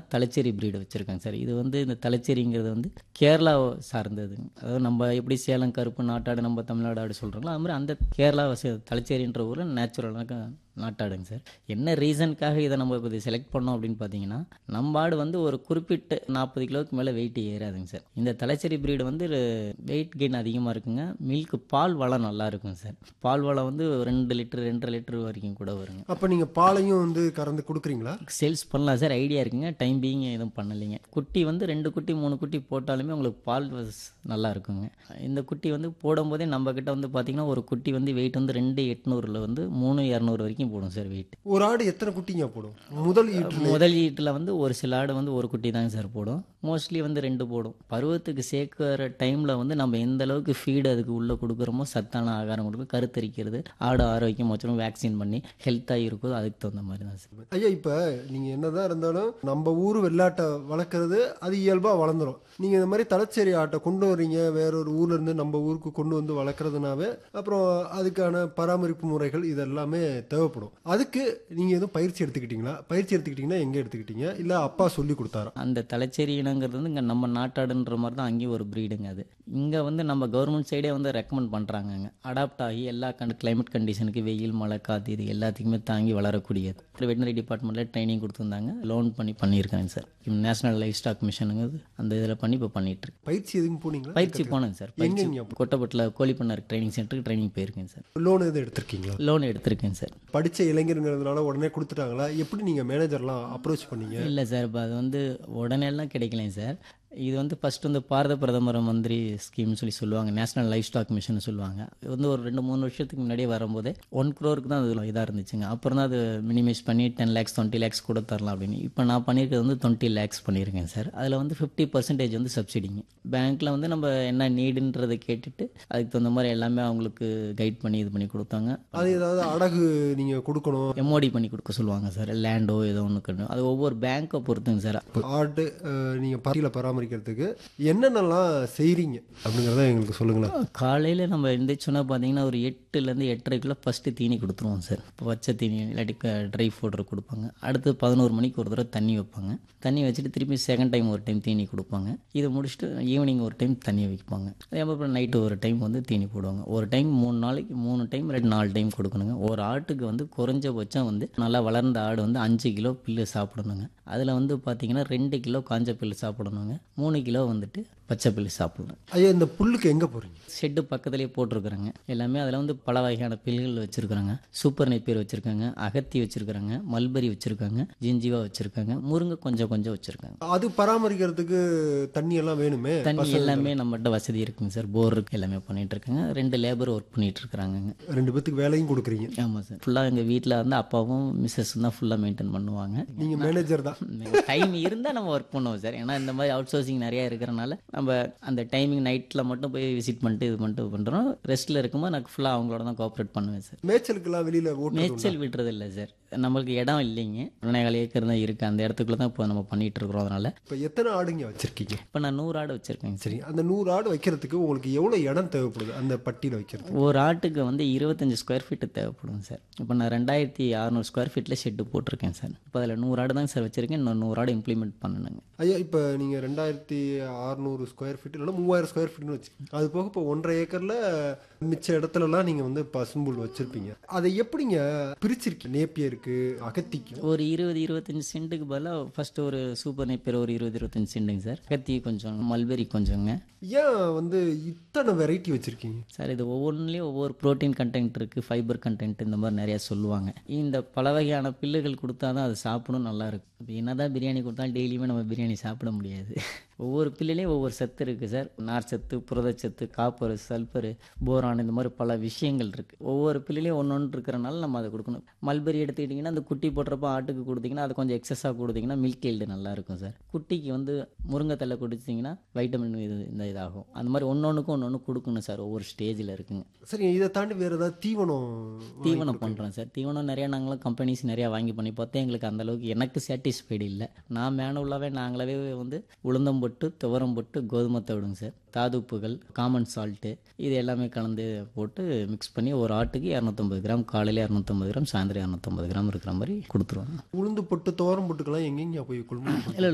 Thalassery breed வச்சுருக்காங்க sir இது வந்து இந்த தலைச்சேரிங்கிறது வந்து கேரளா சார்ந்ததுங்க அதாவது நம்ம எப்படி சேலம் கருப்பு நாட்டாடு நம்ம தமிழ்நாடு ஆடு சொல்கிறோங்களோ அது மாதிரி அந்த கேரளா வச- தலைச்சேரின்ற ஊரில் நேச்சுரலாக நாட்டாடுங்க சார் என்ன ரீசனுக்காக இதை நம்ம இப்போ செலக்ட் பண்ணோம் அப்படின்னு பார்த்தீங்கன்னா நம்ம ஆடு வந்து ஒரு குறிப்பிட்ட நாற்பது கிலோவுக்கு மேலே வெயிட் ஏறாதுங்க சார் இந்த தலைச்சேரி பிரீடு வந்து வெயிட் கெயின் அதிகமாக இருக்குங்க மில்க் பால் வளம் நல்லா இருக்குங்க சார் பால் வளம் வந்து ரெண்டு லிட்டர் ரெண்டரை லிட்டர் வரைக்கும் கூட வருங்க அப்ப நீங்க பாலையும் வந்து கறந்து கொடுக்குறீங்களா சேல்ஸ் பண்ணலாம் சார் ஐடியா இருக்குங்க டைம் பீயிங் எதுவும் பண்ணலைங்க குட்டி வந்து ரெண்டு குட்டி மூணு குட்டி போட்டாலுமே உங்களுக்கு பால் வஸ் நல்லா இருக்குங்க இந்த குட்டி வந்து போடும்போதே நம்ம கிட்ட வந்து பார்த்தீங்கன்னா ஒரு குட்டி வந்து வெயிட் வந்து ரெண்டு எட்நூறுல வந்து மூணு இரநூறு வரைக்கும் போடும் சார் வெயிட் ஒரு ஆடு எத்தனை குட்டிங்க போடும் முதல் ஈட்டு முதல் ஈட்டில் வந்து ஒரு சில ஆடு வந்து ஒரு குட்டி தாங்க சார் போடும் மோஸ்ட்லி வந்து ரெண்டு போடும் பருவத்துக்கு சேர்க்கிற டைமில் வந்து நம்ம எந்த அளவுக்கு ஃபீடு அதுக்கு உள்ளே கொடுக்குறோமோ சத்தான ஆகாரம் கொடுக்கும் கருத்தரிக்கிறது ஆடு ஆரோக்கியம் வச்சிரும் வேக்சின் பண்ணி ஹெல்த்தாக இருக்குதோ அதுக்கு தகுந்த மாதிரி தான் சார் ஐயா இப்ப நீங்க என்னதான் இருந்தாலும் நம்ம ஊர் வெள்ளாட்டை வளர்க்குறது அது இயல்பா வளர்ந்துரும் நீங்க இந்த மாதிரி தலைச்சேரி ஆட்டை கொண்டு வர்றீங்க வேற ஒரு ஊர்ல இருந்து நம்ம ஊருக்கு கொண்டு வந்து வளர்க்குறதுனாவே அப்புறம் அதுக்கான பராமரிப்பு முறைகள் இதெல்லாமே தேவைப்படும் அதுக்கு நீங்க எதுவும் பயிற்சி எடுத்துக்கிட்டீங்களா பயிற்சி எடுத்துக்கிட்டீங்கன்னா எங்க எடுத்துக்கிட்டீங்க இல்ல அப்பா சொல்லி கொடுத்தாரா அந்த தலைச்சேரி இனங்கிறது வந்து இங்கே நம்ம நாட்டாடுன்ற மாதிரி தான் அங்கேயும் ஒரு ப்ரீடுங்க அது இங்கே வந்து நம்ம கவர்மெண்ட் சைடே வந்து ரெக்கமெண்ட் பண்ணுறாங்கங்க அடாப்ட் ஆகி எல்லா கண்ட் கிளைமேட் கண்டிஷனுக்கு வெயில் மழை காற்று இது எல்லாத்துக்குமே தாங்கி வளரக்கூடியது வெட்டினரி டிபார்ட்மெண்ட்டில் ட்ரைனிங் கொடுத்துருந்தாங்க லோன் பண்ணி பண்ணியிருக்காங்க சார் நேஷனல் லைஃப் ஸ்டாக் மிஷனுங்கிறது அந்த இதில் பண்ணி இப்போ பண்ணிட்டு இருக்கு பயிற்சி எதுவும் போனீங்களா பயிற்சி போனேங்க சார் பயிற்சி எங்கெங்க கொட்டப்பட்டில் கோழிப்பண்ணார் ட்ரைனிங் சென்டருக்கு ட்ரைனிங் போயிருக்கேன் சார் லோன் எதுவும் எடுத்திருக்கீங்களா லோன் எடுத்திருக்கேன் சார் படிச்ச இளைஞருங்கிறதுனால உடனே கொடுத்துட்டாங்களா எப்படி நீங்க மேனேஜர்லாம் அப்ரோச் பண்ணீங்க இல்லை சார் இப்போ அது வந்து உடனேலாம் கிடைக்கலைங்க சார் இது வந்து ஃபர்ஸ்ட் வந்து பாரத பிரதமர் மந்திரி ஸ்கீம்னு சொல்லி சொல்லுவாங்க நேஷனல் லைஃப் ஸ்டாக் மிஷன் சொல்லுவாங்க இது வந்து ஒரு ரெண்டு மூணு வருஷத்துக்கு முன்னாடியே வரும்போதே ஒன் க்ரோருக்கு தான் அது இதாக இருந்துச்சுங்க அப்புறம் தான் அது மினிமைஸ் பண்ணி டென் லேக்ஸ் டுவெண்ட்டி லேக்ஸ் கூட தரலாம் அப்படின்னு இப்போ நான் பண்ணியிருக்கிறது வந்து டுவெண்ட்டி லேக்ஸ் பண்ணியிருக்கேன் சார் அதில் வந்து ஃபிஃப்டி பர்சன்டேஜ் வந்து சப்சிடிங்க பேங்க்கில் வந்து நம்ம என்ன நீடுன்றதை கேட்டுட்டு அதுக்கு தகுந்த மாதிரி எல்லாமே அவங்களுக்கு கைட் பண்ணி இது பண்ணி கொடுத்தாங்க அது ஏதாவது அடகு நீங்க கொடுக்கணும் எம்ஓடி பண்ணி கொடுக்க சொல்லுவாங்க சார் லேண்டோ ஏதோ ஒன்று அது ஒவ்வொரு பேங்க்கை பொறுத்துங்க சார் ஆடு அஹ், நீங்க பட்டியல பராமரிக்கிறதுக்கு என்னென்னலாம் செய்றீங்க அப்படிங்கறத எங்களுக்கு சொல்லுங்களேன் காலையில் நம்ம எந்திரிச்சோன்னா பார்த்தீங்கன்னா ஒரு எட்டுலேருந்து எட்டரைக்குள்ளே ஃபஸ்ட்டு தீனி கொடுத்துருவோம் சார் இப்போ பச்சை தீனி இல்லாட்டி ட்ரை ஃபுட்டர் கொடுப்பாங்க அடுத்து பதினோரு மணிக்கு ஒரு தடவை தண்ணி வைப்பாங்க தண்ணி வச்சுட்டு திருப்பி செகண்ட் டைம் ஒரு டைம் தீனி கொடுப்பாங்க இதை முடிச்சுட்டு ஈவினிங் ஒரு டைம் தண்ணி வைப்பாங்க அதே மாதிரி அப்புறம் நைட்டு ஒரு டைம் வந்து தீனி போடுவாங்க ஒரு டைம் மூணு நாளைக்கு மூணு டைம் ரெண்டு நாலு டைம் கொடுக்கணுங்க ஒரு ஆட்டுக்கு வந்து குறைஞ்சபட்சம் வந்து நல்லா வளர்ந்த ஆடு வந்து அஞ்சு கிலோ புல்லு சாப்பிடணுங்க அதில் வந்து பார்த்தீங்கன்னா ரெண்டு கிலோ காஞ்ச புல்லு சாப்பிடணுங்க மூணு கிலோ வந்துட்டு பச்சை புல்லு சாப்பிடணும் ஐயா இந்த புல்லுக்கு எங்க போறீங்க ஷெட்டு பக்கத்துலேயே போட்டிருக்கிறாங்க எல்லாமே அதில் வந்து பல வகையான பில்கள் வச்சுருக்குறாங்க சூப்பர் நெப்பேர் வச்சுருக்காங்க அகத்தி வச்சுருக்குறாங்க மல்பரி வச்சுருக்காங்க ஜிஞ்சிவா வச்சுருக்காங்க முருங்கை கொஞ்சம் கொஞ்சம் வச்சுருக்காங்க அது பராமரிக்கிறதுக்கு தண்ணி எல்லாம் வேணுமே தண்ணி எல்லாமே நம்மகிட்ட வசதி இருக்குங்க சார் போர் இருக்கு எல்லாமே பண்ணிட்டு இருக்காங்க ரெண்டு லேபர் ஒர்க் பண்ணிட்டு இருக்கிறாங்க ரெண்டு பேத்துக்கு வேலையும் கொடுக்குறீங்க ஆமாம் சார் ஃபுல்லாக எங்கள் வீட்டில் வந்து அப்பாவும் மிஸ்ஸஸும் தான் ஃபுல்லாக மெயின்டைன் பண்ணுவாங்க நீங்க மேனேஜர் தான் டைம் இருந்தால் நம்ம ஒர்க் பண்ணுவோம் சார் ஏன்னா இந்த மாதிரி அவுட் சோர்சிங் நிறையா இருக்கிறனால நம்ம அந்த டைமிங் நைட்டில் மட்டும் போய் விசிட் பண்ணிட்டு இது பண்ணிட்டு பண்ணுறோம் ரெஸ்ட்டில் இருக்கும்போது நான் ஃபுல்லாக அவங்களோட தான் கோஆப்ரேட் பண்ணுவேன் சார் மேய்ச்சலுக்கெல்லாம் வெளியில ஓட்டு மேய்ச்சல் விடுறது இல்லை சார் நம்மளுக்கு இடம் இல்லைங்க ஒன்னேகால் ஏக்கர் தான் இருக்குது அந்த இடத்துக்குள்ள தான் இப்போ நம்ம பண்ணிட்டு இருக்கிறோம் அதனால இப்ப எத்தனை ஆடுங்க வச்சிருக்கீங்க இப்போ நான் நூறு ஆடு வச்சுருக்கேங்க சார் சரி அந்த நூறு ஆடு வைக்கிறதுக்கு உங்களுக்கு எவ்வளவு இடம் தேவைப்படுது அந்த பட்டியல வைக்கிறது ஒரு ஆட்டுக்கு வந்து இருபத்தஞ்சு ஸ்கொயர் ஃபீட்டு தேவைப்படும் சார் இப்போ நான் ரெண்டாயிரத்தி அறநூறு ஸ்கொயர் ஃபீட்டில் ஷெட்டு போட்டிருக்கேன் சார் இப்போ அதில் நூறு ஆடு தான் சார் வச்சுருக்கேன் இன்னும் நூறு ஆடு இம்ப்ளிமெண்ட் பண்ணணுங்க ஐயா இப்போ நீங்கள் ரெண்டாயிரத்தி அறுநூறு ஸ்கொயர் ஃபீட் இல்லைன்னா மூவாயிரம் ஸ்கொயர் ஃபீட்னு வச்சு அது போக இப்போ ஒன்றரை ஏக்கரில் மிச்ச இடத்துலலாம் நீங்கள் வந்து பசும்புல் வச்சுருப்பீங்க அதை எப்படிங்க பிரிச்சிருக்கீங்க நேப்பியருக்கு அகத்திக்கு ஒரு இருபது இருபத்தஞ்சு சென்ட்டுக்கு பதிலாக ஃபர்ஸ்ட் ஒரு சூப்பர் நெப்பர் ஒரு இருபது இருபத்தஞ்சு சென்ட்டுங்க சார் கத்தி கொஞ்சம் மல்பெரி கொஞ்சங்க ஏன் வந்து இத்தனை வெரைட்டி வச்சுருக்கீங்க சார் இது ஒவ்வொன்றுலேயும் ஒவ்வொரு ப்ரோட்டீன் கண்டென்ட் இருக்குது ஃபைபர் கண்டென்ட் இந்த மாதிரி நிறையா சொல்லுவாங்க இந்த பல வகையான பில்லுகள் கொடுத்தா தான் அது சாப்பிடும் நல்லா இருக்கும் இப்போ என்னதான் பிரியாணி கொடுத்தாலும் டெய்லியுமே நம்ம பிரியாணி சாப்பிட முடியாது ஒவ்வொரு பில்லுலேயும் ஒவ்வொரு சத்து இருக்குது சார் நார் சத்து புரதச்சத்து காப்பர் சல்ஃபர் போரான் இந்த மாதிரி பல விஷயங்கள் இருக்குது ஒவ்வொரு பில்லுலேயும் ஒன்று ஒன்று இருக்கிறனால நம்ம அதை கொடுக்கணும் மல்பெரி எடுத்துக்கிட்டிங்கன்னா அந்த குட்டி போடுறப்ப ஆட்டுக்கு கொடுத்தீங்கன்னா அது கொஞ்சம் எக்ஸஸாக கொடுத்தீங்கன்னா மில்க் ஈல்டு நல்லா இருக்கும் சார் குட்டிக்கு வந்து முருங்கைத்தலை குடிச்சிங்கன்னா வைட்டமின் இது இந்த இதாகும் அந்த மாதிரி ஒன்று ஒன்றுக்கும் ஒன்று ஒன்று கொடுக்கணும் சார் ஒவ்வொரு ஸ்டேஜில் இருக்குங்க சரி இதை தாண்டி வேறு ஏதாவது தீவனம் தீவனம் பண்ணுறோம் சார் தீவனம் நிறையா நாங்களும் கம்பெனிஸ் நிறையா வாங்கி பண்ணி பார்த்தா எங்களுக்கு அந்த அளவுக்கு எனக்கு சாட்டிஸ்ஃபைடு இல்லை நான் மேனுவலாகவே நாங்களாவே வந்து உளுந்தம் போட்டு துவரம் போட்டு கோதுமை தவிடுங்க சார் தாதுப்புகள் காமன் சால்ட்டு இது எல்லாமே கலந்து போட்டு மிக்ஸ் பண்ணி ஒரு ஆட்டுக்கு இரநூத்தம்பது கிராம் காலையில் இரநூத்தம்பது கிராம் சாயந்தரம் இரநூத்தம்பது கிராம் இருக்கிற மாதிரி கொடுத்துருவோம் உளுந்து பொட்டு தோரம் பொட்டுக்கெல்லாம் எங்கெங்க போய் கொள்முதல் இல்லை